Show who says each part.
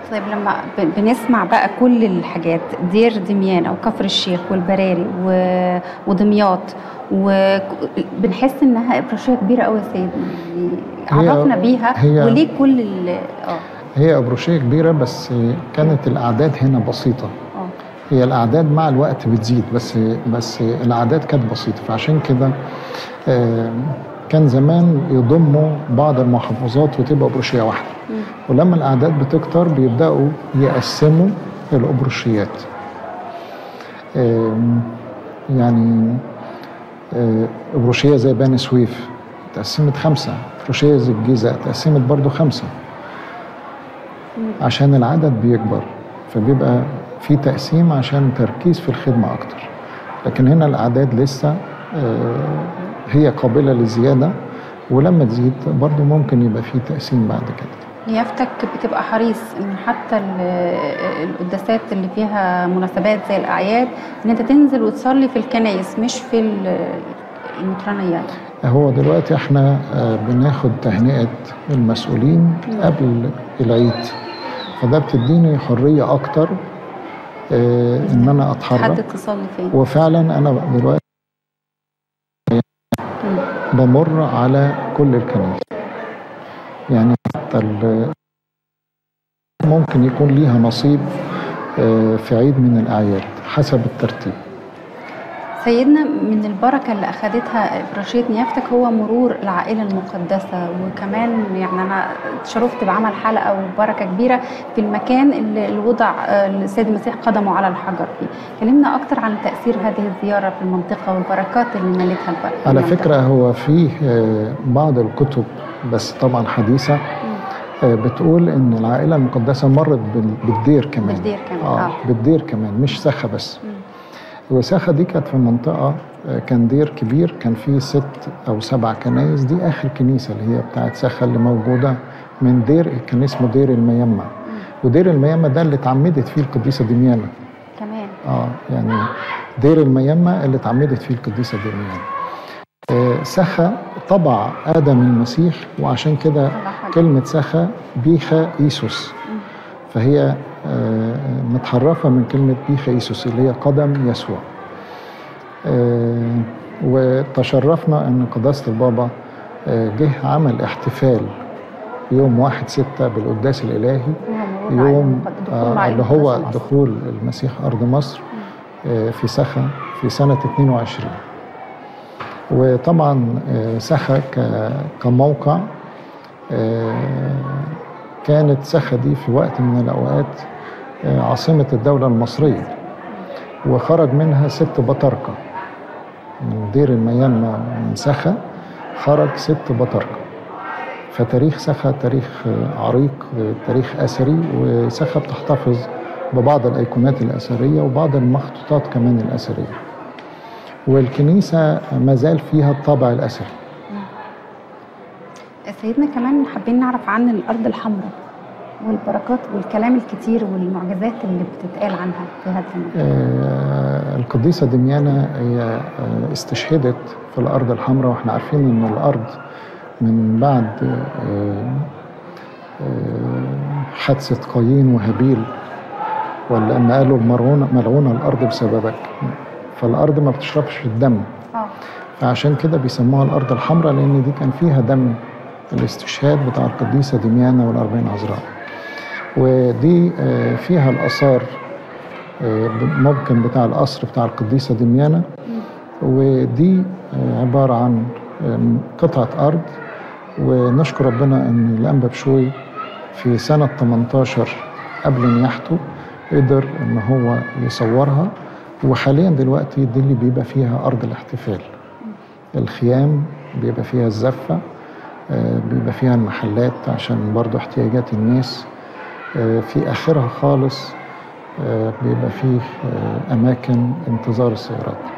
Speaker 1: طيب لما ب- بنسمع بقى كل الحاجات دير دميانة وكفر الشيخ والبراري و- ودمياط وبنحس انها ابراشيه كبيره قوي يا سيدنا يعني
Speaker 2: هي-
Speaker 1: عرفنا بيها
Speaker 2: هي-
Speaker 1: وليه كل ال اه
Speaker 2: هي أبروشية كبيرة بس كانت الأعداد هنا بسيطة
Speaker 1: اه
Speaker 2: هي الأعداد مع الوقت بتزيد بس بس الأعداد كانت بسيطة فعشان كده آه، كان زمان يضموا بعض المحافظات وتبقى أبروشية واحدة ولما الأعداد بتكتر بيبدأوا يقسموا الأبروشيات آم، يعني آه، أبروشية زي بني سويف تقسمت خمسة أبروشية زي الجيزة تقسمت برضو خمسة عشان العدد بيكبر فبيبقى في تقسيم عشان تركيز في الخدمة أكتر لكن هنا الأعداد لسه آه، هي قابلة للزيادة ولما تزيد برضو ممكن يبقى في تقسيم بعد كده
Speaker 1: نيافتك بتبقى حريص ان حتى ال- القداسات اللي فيها مناسبات زي الاعياد ان انت تنزل وتصلي في الكنايس مش في ال- المطرانيات
Speaker 2: هو دلوقتي احنا آه، بناخد تهنئة المسؤولين قبل العيد فده بتديني حرية أكتر آه، إن أنا أتحرك
Speaker 1: تحدد تصلي فين
Speaker 2: وفعلا أنا دلوقتي
Speaker 1: مم.
Speaker 2: بمر على كل الكنائس يعني حتى ال- ممكن يكون ليها نصيب آه، في عيد من الأعياد حسب الترتيب
Speaker 1: سيدنا من البركة اللي أخدتها برشية نيافتك هو مرور العائلة المقدسة وكمان يعني أنا اتشرفت بعمل حلقة وبركة كبيرة في المكان اللي اللي وضع آه، السيد المسيح قدمه على الحجر فيه كلمنا أكتر عن تأثير هذه الزيارة في المنطقة والبركات اللي مالتها البركة
Speaker 2: على فكرة هو فيه آه، بعض الكتب بس طبعا حديثة آه، بتقول ان العائلة المقدسة مرت بال- بالدير كمان
Speaker 1: بالدير كمان،
Speaker 2: اه
Speaker 1: آه.
Speaker 2: بالدير كمان مش سخة بس
Speaker 1: مم.
Speaker 2: وساخة دي كانت في منطقة آه، كان دير كبير كان فيه ست أو سبع كنايس دي آخر كنيسة اللي هي بتاعت ساخة اللي موجودة من دير كان اسمه دير الميمة ودير الميمة ده اللي اتعمدت فيه القديسة دميانة
Speaker 1: كمان
Speaker 2: اه يعني دير الميمة اللي اتعمدت فيه القديسة دميانة آه سخا طبع آدم المسيح وعشان كده
Speaker 1: الله حاجة.
Speaker 2: كلمة سخا بيخا إيسوس فهي آه، متحرفة من كلمة بيخا إيسوس اللي هي قدم يسوع آه، وتشرفنا أن قداسة البابا آه، جه عمل احتفال يوم واحد ستة بالقداس الإلهي
Speaker 1: هو مرور
Speaker 2: يوم
Speaker 1: العائلة المقدسة- دخول
Speaker 2: آه،
Speaker 1: العائلة
Speaker 2: اللي هو
Speaker 1: المقدسة لمصر.
Speaker 2: دخول المسيح أرض مصر آه، في سخا في سنة 22 وطبعا آه، سخا ك- كموقع آه، كانت سخا دي في وقت من الأوقات آه، عاصمة الدولة المصرية وخرج منها ست بطاركة من دير الميمة من سخا خرج ست بطاركة فتاريخ سخا تاريخ آه، عريق آه، تاريخ أثري وسخا بتحتفظ ببعض الأيقونات الأثرية وبعض المخطوطات كمان الأثرية والكنيسة ما زال فيها الطابع الأثري
Speaker 1: سيدنا كمان حابين نعرف عن الأرض الحمراء والبركات والكلام الكتير والمعجزات اللي بتتقال عنها في هذا المكان
Speaker 2: آه، القديسة دميانة هي آه، استشهدت في الأرض الحمراء واحنا عارفين إن الأرض من بعد آه، آه، حادثة قايين وهابيل ولا أما قالوا المرونة ملعونة الأرض بسببك فالأرض ما بتشربش الدم
Speaker 1: اه
Speaker 2: فعشان كده بيسموها الأرض الحمراء لأن دي كان فيها دم الاستشهاد بتاع القديسة دميانة والأربعين عذراء ودي آه، فيها الآثار آه، ممكن بتاع القصر بتاع القديسة دميانة ودي آه، عبارة عن آم، قطعة أرض ونشكر ربنا إن الأنبا بشوي في سنة 18 قبل نياحته قدر إن هو يصورها وحاليا دلوقتي دي اللي بيبقى فيها أرض الاحتفال الخيام بيبقى فيها الزفة آه، بيبقى فيها المحلات عشان برضو احتياجات الناس آه، في آخرها خالص آه، بيبقى فيه آه، أماكن انتظار السيارات